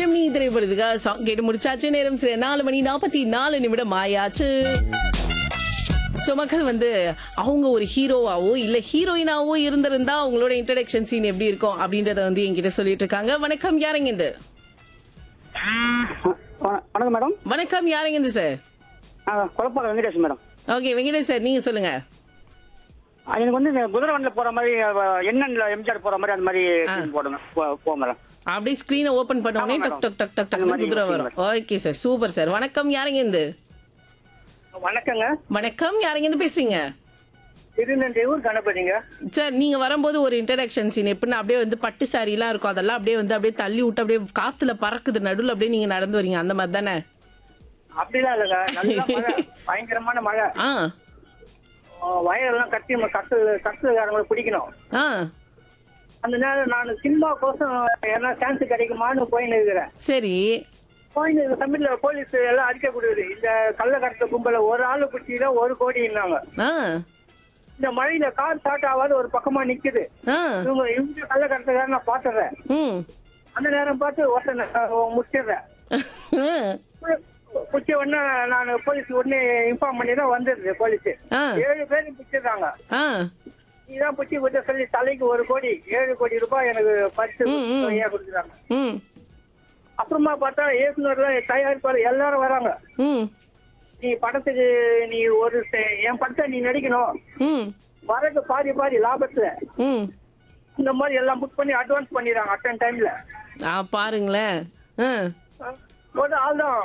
ஜெமினி திரைப்படத்துக்காக சாங் கேட்டு முடிச்சாச்சு நேரம் சரி நாலு மணி நாற்பத்தி நாலு நிமிடம் ஆயாச்சு ஸோ மக்கள் வந்து அவங்க ஒரு ஹீரோவாவோ இல்ல ஹீரோயினாவோ இருந்திருந்தா அவங்களோட இன்ட்ரடக்ஷன் சீன் எப்படி இருக்கும் அப்படின்றத வந்து என்கிட்ட சொல்லிட்டு இருக்காங்க வணக்கம் யாருங்க இது வண- வணக்கம் மேடம் வணக்கம் யாருங்க இது சார் குழப்பாக Venkatesh madam okay Venkatesh sir நீங்க சொல்லுங்க ஆ, எனக்கு வந்து இந்த குதிரை வண்டியில் போற மாதிரி என்னன்ல எம்ஜிஆர் போற மாதிரி அந்த மாதிரி ஆ. scene போடுங்க போ- போ மேடம் அப்படியே ஸ்கிரீனை ஓபன் பண்ண உடனே ஆமா, டக் டக் டக் டக் அந்த டக் மாதிரி குதிரை okay, வரும் ஓகே சார் சூப்பர் சார் வணக்கம் யாருங்க இது வணக்கங்க வணக்கம் யாருங்க இருந்து பேசுறீங்க திருநெல்வேலூர் கணபதிங்க சார் நீங்க வரும்போது ஒரு இன்ட்ரடக்ஷன் சீன் எப்படின்னா அப்படியே வந்து பட்டு சாரி எல்லாம் இருக்கும் அதெல்லாம் அப்படியே வந்து அப்படியே தள்ளி விட்டு அப்படியே காத்துல பறக்குது நடுவுல அப்படியே நீங்க நடந்து வரீங்க அந்த மாதிரி தானே அப்படிலாம் இல்லைங்க நல்ல மழை பயங்கரமான மழை ஆ ஆ, வயலெல்லாம் கட்டி கட்டு கட்டுக்காரங்களை பிடிக்கணும் ஆ அந்த நேரம் நான் சினிமா கோசம் என்ன சான்ஸ் கிடைக்குமான்னு போயின்னு இருக்கிறேன் சரி போயின்னு இருக்க சமயத்துல போலீஸ் எல்லாம் அறிக்கை கொடுக்குது இந்த கள்ளக்கடத்த கும்பல ஒரு ஆளு பிடிச்சில ஒரு கோடின்னாங்க ஆ இந்த மழையில கார் ஸ்டார்ட் ஆகாத ஒரு பக்கமா நிக்குது ஆ இவங்க இவங்க கள்ளக்கடத்தக்கார நான் பாத்துறேன் ம் அந்த நேரம் பார்த்து ஒருத்தனை அஹ், முடிச்சிடுறேன் பிடிச்ச உடனே நான் போலீஸ் உடனே இன்ஃபார்ம் பண்ணி தான் வந்துருது போலீஸ் ஆ ஏழு பேர் பிடிச்சிடுறாங்க ஆ நீதான் பிடிச்சி விட்ட சொல்லி தலைக்கு ஒரு கோடி ஏழு கோடி ரூபாய் எனக்கு பரிசு ம், ம். தொகையா கொடுக்குறாங்க ம் அப்புறமா பார்த்தா இயக்குனர்ல தயாரிப்பாளர் எல்லாரும் வராங்க ம் நீ படத்துக்கு நீ ஒரு செ- என் படத்தை நீ நடிக்கணும் ம் வரது பாதி பாதி லாபத்துல ம் இந்த மாதிரி எல்லாம் புக் பண்ணி அட்வான்ஸ் பண்ணிடுறாங்க அட்டன் டைம்ல ஆ பாருங்களேன் ஆ ஒரு ஆள் தான்